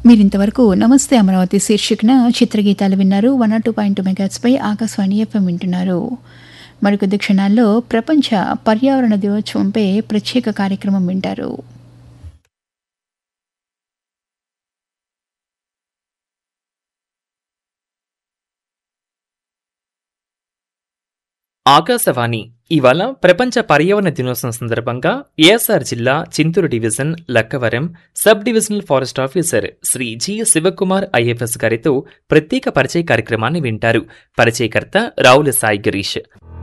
మీరింతవరకు నమస్తే అమరావతి శీర్షికన చిత్రగీతాలు విన్నారు one or two point two మెగాట్స్పై ఆకాశవాణి ఎఫ్ఎం వింటున్నారు మరికొద్ది క్షణాల్లో ప్రపంచ పర్యావరణ దినోత్సవంపై ప్రత్యేక కార్యక్రమం వింటారు ఆకాశవాణి ఇవాళ ప్రపంచ పర్యావరణ దినోత్సవం సందర్భంగా ఏఎస్ఆర్ జిల్లా Chintur division Lakkavaram sub divisional forest officer Shri G Sivakumar IFS గారితో ప్రత్యేక పరిచయ కార్యక్రమాన్ని వింటారు పరిచయకర్త రావుల సాయి గిరీష్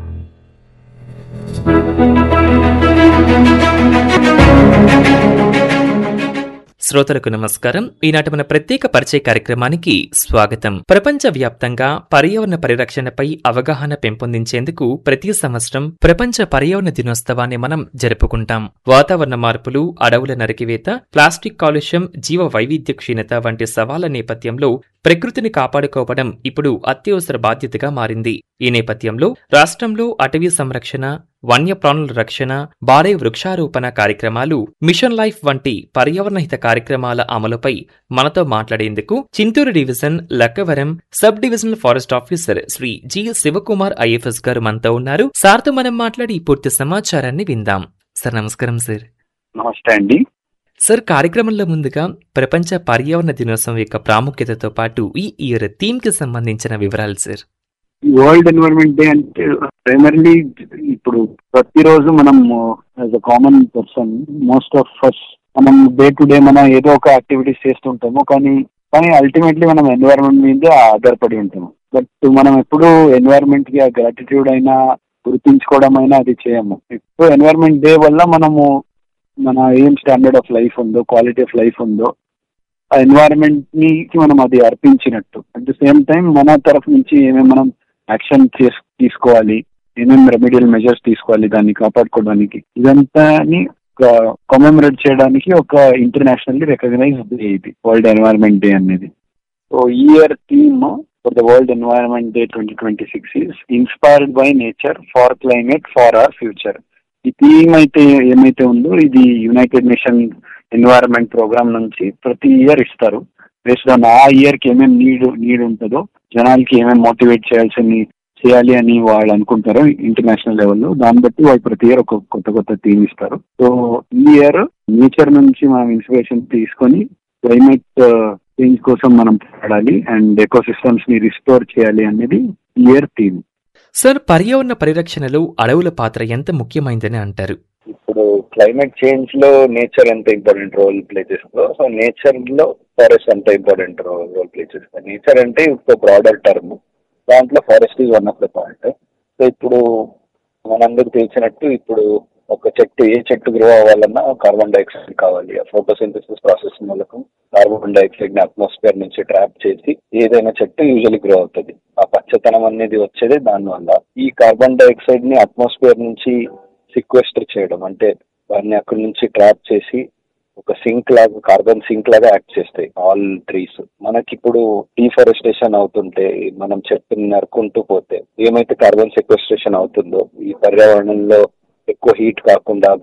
శ్రోతలకు నమస్కారం ఈనాటి మన ప్రత్యేక పరిచయ కార్యక్రమానికి స్వాగతం ప్రపంచ వ్యాప్తంగా పర్యావరణ పరిరక్షణపై అవగాహన పెంపొందించేందుకు ప్రతి సంవత్సరం ప్రపంచ పర్యావరణ దినోత్సవాన్ని మనం జరుపుకుంటాం వాతావరణ మార్పులు అడవుల నరికివేత ప్లాస్టిక్ కాలుష్యం జీవ వైవిధ్య క్షీణత వంటి సవాళ్ల నేపథ్యంలో ప్రకృతిని కాపాడుకోవడం ఇప్పుడు అత్యవసర బాధ్యతగా మారింది ఈ నేపథ్యంలో రాష్ట్రంలో అటవీ సంరక్షణ వన్యప్రాణుల రక్షణ భారీ వృక్షారోపణ కార్యక్రమాలు మిషన్ లైఫ్ వంటి పర్యావరణహిత కార్యక్రమాల అమలుపై మనతో మాట్లాడేందుకు Chintur division Lakkavaram sub divisional forest officer Shri G Sivakumar IFS garu మనతో ఉన్నారు సార్తో మనం మాట్లాడి పూర్తి సమాచారాన్ని విందాం సార్ నమస్కారం సార్ నమస్తే అండి సార్ కార్యక్రమంలో ముందుగా ప్రపంచ పర్యావరణ దినోత్సవం యొక్క ప్రాముఖ్యతతో పాటు ఈ ఇయర్ థీమ్ కి సంబంధించిన వివరాలు సార్ వరల్డ్ ఎన్విరాన్మెంట్ డే అంటే ప్రైమర్లీ ఇప్పుడు ప్రతిరోజు మనం as a common person most of first మనం డే టు డే మనం ఏదో ఒక యాక్టివిటీస్ చేస్తుంటాము కానీ కానీ అల్టిమేట్లీ మనం ఎన్విరాన్మెంట్ మీదే ఆధారపడి ఉంటాము బట్ మనం ఎప్పుడు ఎన్విరాన్మెంట్ కి ఆ గ్రాటిట్యూడ్ అయినా గుర్తించుకోవడం అయినా అది చేయము ఇప్పుడు ఎన్విరాన్మెంట్ డే వల్ల మనము మన ఏం స్టాండర్డ్ ఆఫ్ లైఫ్ ఉందో క్వాలిటీ ఆఫ్ లైఫ్ ఉందో ఆ ఎన్వైరన్మెంట్ ని మనం అది అర్పించినట్టు అట్ ద సేమ్ టైం మన తరఫు నుంచి ఏమేమి మనం యాక్షన్ చేస్ తీసుకోవాలి ఏమేమి రెమెడియల్ మెజర్స్ తీసుకోవాలి దాన్ని కాపాడుకోవడానికి ఇదంతాని కమెమరేట్ చేయడానికి ఒక ఇంటర్నేషనల్లీ రికగ్నైజ్ డే ఇది వరల్డ్ ఎన్వైరన్మెంట్ డే అనేది సో ఈ year theme for the world environment day twenty twenty six is inspired by nature for climate for our future ఈ థీమ్ అయితే ఏమైతే ఉందో ఇది యునైటెడ్ నేషన్ ఎన్వైరన్మెంట్ ప్రోగ్రామ్ నుంచి ప్రతి ఇయర్ ఇస్తారు బేస్డ్ ఆన్ ఆ ఇయర్ కి ఏమేమి నీడ్ నీడ్ ఉంటుందో జనాలకి ఏమేమి మోటివేట్ చేయాల్సింది చేయాలి అని వాళ్ళు అనుకుంటారు ఇంటర్నేషనల్ లెవెల్లో దాన్ని బట్టి వాళ్ళు ప్రతి ఇయర్ ఒక కొత్త కొత్త థీమ్ ఇస్తారు సో ఈ ఇయర్ నేచర్ నుంచి మనం ఇన్స్పిరేషన్ తీసుకొని క్లైమేట్ చేంజ్ కోసం మనం పోరాడాలి అండ్ ఎకో సిస్టమ్స్ ని రిస్టోర్ చేయాలి అనేది ఇయర్ థీమ్ సార్ పర్యావరణ పరిరక్షణలో అడవుల పాత్ర ఎంత ముఖ్యమైందని అంటారు ఇప్పుడు క్లైమేట్ చేంజ్ లో నేచర్ ఎంత ఇంపార్టెంట్ రోల్ ప్లే చేస్తుందో సో నేచర్ లో ఫారెస్ట్ ఎంత ఇంపార్టెంట్ రోల్ ప్లే చేస్తుంది నేచర్ అంటే ఇప్పుడు బ్రాడర్ టర్మ్ దాంట్లో forest is one of the point so ఇప్పుడు మనందరికి తెలిసినట్టు ఇప్పుడు ఒక చెట్టు ఏ చెట్టు గ్రో అవ్వాలన్నా కార్బన్ డైఆక్సైడ్ కావాలి ఆ ఫోటోసింథసిస్ ప్రాసెస్ మూలకం కార్బన్ డైఆక్సైడ్ ని అట్మాస్ఫియర్ నుంచి ట్రాప్ చేసి ఏదైనా చెట్టు యూజువల్లీ గ్రో అవుతుంది ఆ పచ్చతనం అనేది వచ్చేది దానివల్ల ఈ కార్బన్ డైఆక్సైడ్ ని అట్మాస్ఫియర్ నుంచి సిక్వెస్టర్ చేయడం అంటే దాన్ని అక్కడి నుంచి ట్రాప్ చేసి ఒక సింక్ లాగా కార్బన్ సింక్ లాగా యాక్ట్ చేస్తాయి ఆల్ ట్రీస్ మనకి ఇప్పుడు డీఫారెస్టేషన్ అవుతుంటే మనం చెట్టుని నరుకుంటూ పోతే ఏమైతే కార్బన్ సెక్వెస్ట్రేషన్ అవుతుందో ఈ పర్యావరణంలో ఎక్కువ హీట్ కాకుండా